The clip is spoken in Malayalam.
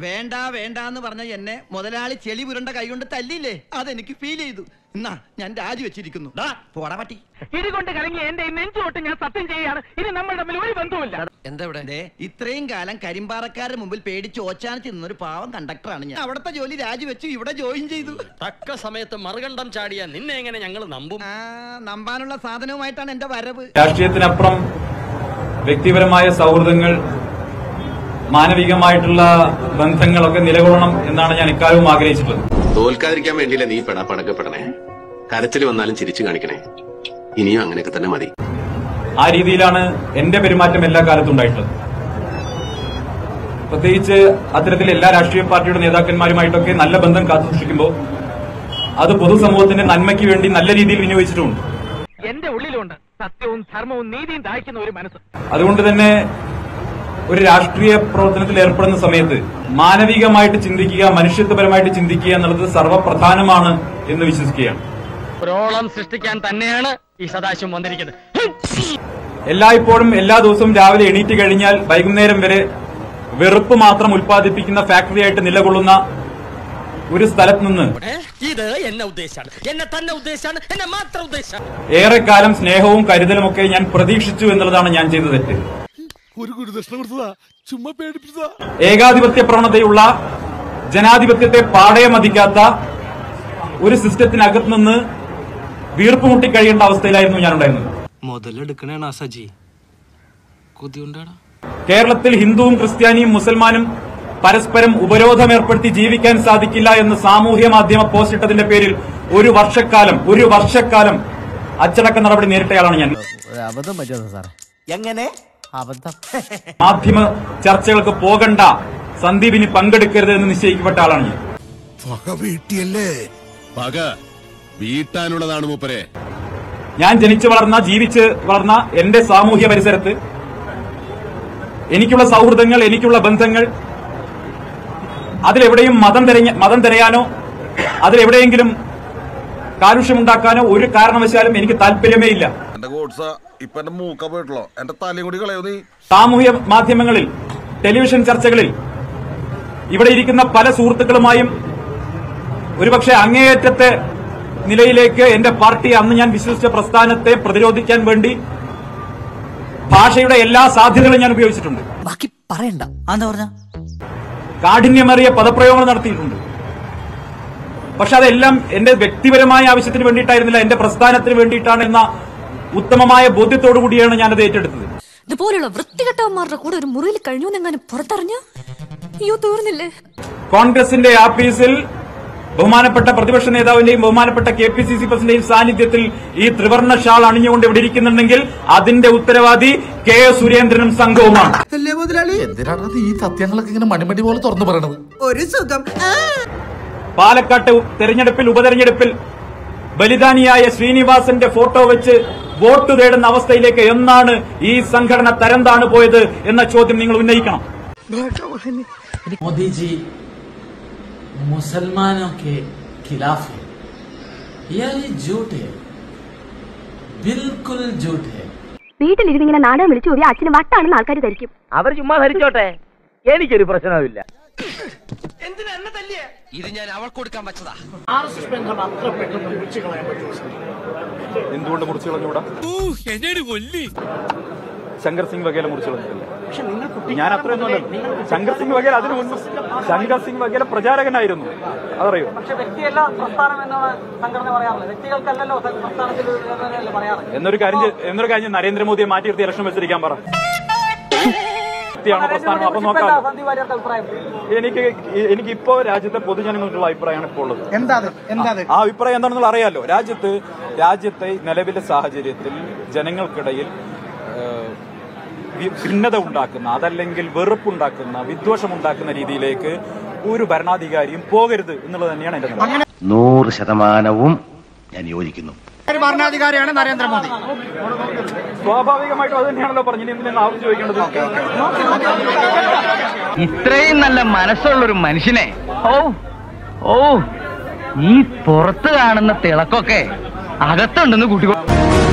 വേണ്ട വേണ്ട എന്ന് പറഞ്ഞ എന്നെ മുതലാളി ചെളി പുരണ്ട കൈകൊണ്ട് തല്ലിയില്ലേ അതെനിക്ക് ഫീൽ ചെയ്തു എന്നാ ഞാൻ രാജിവെച്ചിരിക്കുന്നു ഡാ, പോടാ പറ്റി ഇതുകൊണ്ട് കലങ്ങി എന്റെ ഈ നെഞ്ചോട്ട് ഞാൻ സത്യം ചെയ്യുകയാണ് ഇനി നമ്മൾ തമ്മിൽ ഒരു ബന്ധവുമില്ല എന്താ ഇവിടെ ദേ, ഇത്രയും കാലം കരിമ്പാറക്കാരുടെ മുമ്പിൽ പേടിച്ച് ഓച്ചാനിച്ച് നിന്നൊരു പാവം കണ്ടക്ടറാണ് ഞാൻ അവിടുത്തെ ജോലി രാജിവെച്ചു ഇവിടെ ജോയിൻ ചെയ്തു തക്ക സമയത്ത് മറുകണ്ഠം ചാടിയ നിന്നെ എങ്ങനെ ഞങ്ങൾ നമ്പും ആ നമ്പാനുള്ള സാധനവുമായിട്ടാണ് എന്റെ വരവ് രാഷ്ട്രീയത്തിനപ്പുറം വ്യക്തിപരമായ സൗഹൃദങ്ങൾ മാനവികമായിട്ടുള്ള ബന്ധങ്ങളൊക്കെ നിലകൊള്ളണം എന്നാണ് ഞാൻ ഇക്കാലവും ആഗ്രഹിച്ചിട്ടുള്ളത് തോൽക്കാതിരിക്കാൻ വേണ്ടിയില്ല നീ പെടാ പടക്കപ്പെടണേ കരച്ചിൽ വന്നാലും ചിരിച്ചു കാണിക്കണേ ഇനിയും അങ്ങനെയൊക്കെ തന്നെ മതി ആ രീതിയിലാണ് എന്റെ പെരുമാറ്റം എല്ലാ കാലത്തും ഉണ്ടായിട്ടുള്ളത് പ്രത്യേകിച്ച് അത്തരത്തിൽ എല്ലാ രാഷ്ട്രീയ പാർട്ടിയുടെ നേതാക്കന്മാരുമായിട്ടൊക്കെ നല്ല ബന്ധം കാത്തുസൂക്ഷിക്കുമ്പോൾ അത് പൊതുസമൂഹത്തിന്റെ നന്മയ്ക്ക് വേണ്ടി നല്ല രീതിയിൽ വിനിയോഗിച്ചിട്ടുമുണ്ട് എന്റെ ഉള്ളിലുണ്ട് സത്യവും ധർമ്മവും നീതിയും ദാഹിക്കുന്ന ഒരു മനസ്സ് അതുകൊണ്ട് തന്നെ ഒരു രാഷ്ട്രീയ പ്രവർത്തനത്തിൽ ഏർപ്പെടുന്ന സമയത്ത് മാനവികമായിട്ട് ചിന്തിക്കുക മനുഷ്യത്വപരമായിട്ട് ചിന്തിക്കുക എന്നുള്ളത് സർവ്വപ്രധാനമാണ് എന്ന് വിശ്വസിക്കുകയാണ് ഒരോളം സൃഷ്ടിക്കാൻ തന്നെയാണ് ഈ സദാശിവം വന്നിരിക്കുന്നത് എല്ലായ്പ്പോഴും എല്ലാ ദിവസവും രാവിലെ എണീറ്റ് കഴിഞ്ഞാൽ വൈകുന്നേരം വരെ വെറുപ്പ് മാത്രം ഉൽപ്പാദിപ്പിക്കുന്ന ഫാക്ടറി ആയിട്ട് നിലകൊള്ളുന്ന ഒരു സ്ഥലത്ത് നിന്ന് ഏ? ഇത് എന്നെ ഉദ്ദേശാണ് എന്നെ തന്നെ ഉദ്ദേശാണ് എന്നെ മാത്രം ഉദ്ദേശാണ് ഏറെക്കാലം സ്നേഹവും കരുതലും ഒക്കെ ഞാൻ പ്രതീക്ഷിച്ചു എന്നുള്ളതാണ് ഞാൻ ചെയ്ത തെറ്റ് ഒരു ഗുരുദക്ഷിണ കൊടുത്തതാ ചുമ്മാ പേടിപ്പിച്ചതാ ഏകാധിപത്യ പ്രവണതയുള്ള ജനാധിപത്യത്തെ പാടയെ മതിക്കാത്ത ഒരു സിസ്റ്റത്തിനകത്ത് നിന്ന് വീർപ്പ് മുട്ടി കഴിയേണ്ട അവസ്ഥയിലായിരുന്നു ഞാൻ ഉണ്ടായിരുന്നത് മുതലെടുക്കണേണ സജി കൊതിയുണ്ടാടാ കേരളത്തിൽ ഹിന്ദുവും ക്രിസ്ത്യാനിയും മുസൽമാനും പരസ്പരം ഉപരോധം ഏർപ്പെടുത്തി ജീവിക്കാൻ സാധിക്കില്ല എന്ന് സാമൂഹ്യ മാധ്യമ പോസ്റ്റ് ഇട്ടതിന്റെ പേരിൽ ഒരു വർഷക്കാലം ഒരു വർഷക്കാലം അച്ചടക്ക നടപടി നേരിട്ടയാളാണ് ഞാൻ അബദ്ധം പറ്റുമോ സാറേ എങ്ങനെ അബദ്ധം മാധ്യമ ചർച്ചകൾക്ക് പോകണ്ട സന്ദീപിന് പങ്കെടുക്കരുത് എന്ന് നിശ്ചയിക്കപ്പെട്ട ആളാണ് ഞാൻ പക വീട്ടിയല്ലേ പക വീട്ടാനുള്ളതാണ് മൂപ്പരെ ഞാൻ ജനിച്ചു വളർന്ന ജീവിച്ച് വളർന്ന എന്റെ സാമൂഹ്യ പരിസരത്ത് എനിക്കുള്ള സൗഹൃദങ്ങൾ എനിക്കുള്ള ബന്ധങ്ങൾ അതിലെവിടെയും മതം തിരഞ്ഞ മതം തിരയാനോ അതിലെവിടെയെങ്കിലും കാലുഷ്യമുണ്ടാക്കാനോ ഒരു കാരണവശാലും എനിക്ക് താല്പര്യമേ ഇല്ല എന്റെ ഗോഡ്സ ഇപ്പൊ എന്റെ മൂക്ക പോയിട്ടുള്ളോ എന്റെ തലയും കൂടി കളയോ നീ സാമൂഹ്യ മാധ്യമങ്ങളിൽ ടെലിവിഷൻ ചർച്ചകളിൽ ഇവിടെ ഇരിക്കുന്ന പല സുഹൃത്തുക്കളുമായും ഒരുപക്ഷെ അങ്ങേയറ്റത്തെ നിലയിലേക്ക് എന്റെ പാർട്ടി അന്ന് ഞാൻ വിശ്വസിച്ച പ്രസ്ഥാനത്തെ പ്രതിരോധിക്കാൻ വേണ്ടി ഭാഷയുടെ എല്ലാ സാധ്യതകളും ഞാൻ ഉപയോഗിച്ചിട്ടുണ്ട് ബാക്കി പറയണ്ട എന്താ പറഞ്ഞ കാഠിന്യമേറിയ പദപ്രയോഗങ്ങൾ നടത്തിയിട്ടുണ്ട് പക്ഷെ അതെല്ലാം എന്റെ വ്യക്തിപരമായ ആവശ്യത്തിന് വേണ്ടിയിട്ടായിരുന്നില്ല എന്റെ പ്രസ്ഥാനത്തിന് വേണ്ടിയിട്ടാണ് എന്ന ഉത്തമമായ ബോധ്യത്തോടു കൂടിയാണ് ഞാനത് ഏറ്റെടുത്തത് ഇതുപോലുള്ള വൃത്തികെട്ടവന്മാരുടെ കൂടെ ഒരു മുറിയിൽ കഴിഞ്ഞു എന്നെങ്ങാനും പുറത്തറിഞ്ഞ അയ്യോ തീർന്നില്ലേ കോൺഗ്രസിന്റെ ആഫീസിൽ ബഹുമാനപ്പെട്ട പ്രതിപക്ഷ നേതാവിന്റെയും ബഹുമാനപ്പെട്ട കെ പി സി സി പ്രസിഡന്റിന്റെയും സാന്നിധ്യത്തിൽ ഈ ത്രിവർണ്ണ ഷാൾ അണിഞ്ഞുകൊണ്ട് ഇവിടെ ഇരിക്കുന്നുണ്ടെങ്കിൽ അതിന്റെ ഉത്തരവാദി കെ എസ് സുരേന്ദ്രനും സംഘവുമാണ് എന്തിനാണ് ഈ സത്യങ്ങളൊക്കെ ഇങ്ങനെ മണിമണി പോലെ തുറന്നു പറയണത് ഒരു സുഖം പാലക്കാട്ട് തെരഞ്ഞെടുപ്പിൽ ഉപതെരഞ്ഞെടുപ്പിൽ ബലിദാനിയായ ശ്രീനിവാസന്റെ ഫോട്ടോ വെച്ച് വോട്ട് തേടുന്ന അവസ്ഥയിലേക്ക് എന്നാണ് ഈ സംഘടന തരംതാണ് പോയത് എന്ന ചോദ്യം നിങ്ങൾ ഉന്നയിക്കണം मोदी जी मुसलमानों के खिलाफ है यह झूठ है बिल्कुल झूठ है വീട്ടിലിരുന്ന് ഇങ്ങനെ നാടകം വിളിച്ചു പോയി അച്ഛന് വട്ടാണെന്ന് ആൾക്കാർ ധരിക്കും അവർ ചുമ്മാ ധരിച്ചോട്ടെ എനിക്കൊരു പ്രശ്നവുമില്ല ഇത് ഞാൻ അവൾക്ക് കൊടുക്കാൻ വെച്ചതാ എന്തുകൊണ്ട് മുറിച്ചു കളഞ്ഞുകൂടാ ശങ്കർ സിംഗ് വഗേല മുറിച്ചു കളഞ്ഞിട്ടില്ല ഞാൻ അത്രയൊന്നും ശങ്കർ സിംഗ് വഗേല അതിനു മുൻപ് ശങ്കർ സിംഗ് വഗേല പ്രചാരകനായിരുന്നു അതറിയോ പക്ഷെ വ്യക്തിയല്ല പ്രസ്ഥാനം എന്നാണ് സംഘടന പറയാറുള്ളത് വ്യക്തികൾക്കല്ലല്ലോ പ്രസ്ഥാനത്തിൽ പറയാറ് എന്നൊരു കാര്യം ചെയ്- എന്നൊരു കാര്യം ചെയ്യ് നരേന്ദ്രമോദിയെ മാറ്റി നിർത്തി ഇലക്ഷൻ വെച്ചിരിക്കാൻ പറ വ്യക്തിയാണോ പ്രസ്ഥാനം അപ്പൊ നോക്കാം സന്ദീപ് വാര്യരുടെ അഭിപ്രായം എനിക്ക് എനിക്ക് ഇപ്പോ രാജ്യത്തെ പൊതുജനങ്ങൾക്കുള്ള അഭിപ്രായമാണ് ഇപ്പോൾ ഉള്ളത് എന്താ എന്താ ആ അഭിപ്രായം എന്താണെന്നുള്ള അറിയാലോ രാജ്യത്ത് രാജ്യത്തെ നിലവിലെ സാഹചര്യത്തിൽ ജനങ്ങൾക്കിടയിൽ ഏഹ്, വി- ഭിന്നത ഉണ്ടാക്കുന്ന അതല്ലെങ്കിൽ വെറുപ്പുണ്ടാക്കുന്ന വിദ്വേഷമുണ്ടാക്കുന്ന രീതിയിലേക്ക് ഒരു ഭരണാധികാരിയും പോകരുത് എന്നുള്ളത് തന്നെയാണ് എന്റെ നിലപാട് നൂറ് ശതമാനവും ഞാൻ യോജിക്കുന്നു ഭരണാധികാരിയാണ് നരേന്ദ്രമോദി സ്വാഭാവികമായിട്ടും അത് തന്നെയാണല്ലോ പറഞ്ഞു ഇനി എന്തിനാണ് ആവശ്യം ചോദിക്കേണ്ടത് ഇത്രയും നല്ല മനസ്സുള്ളൊരു മനുഷ്യനെ ഓ ഓ ഈ പുറത്ത് കാണുന്ന തിളക്കൊക്കെ അകത്തുണ്ടെന്ന് കൂട്ടിക്കോ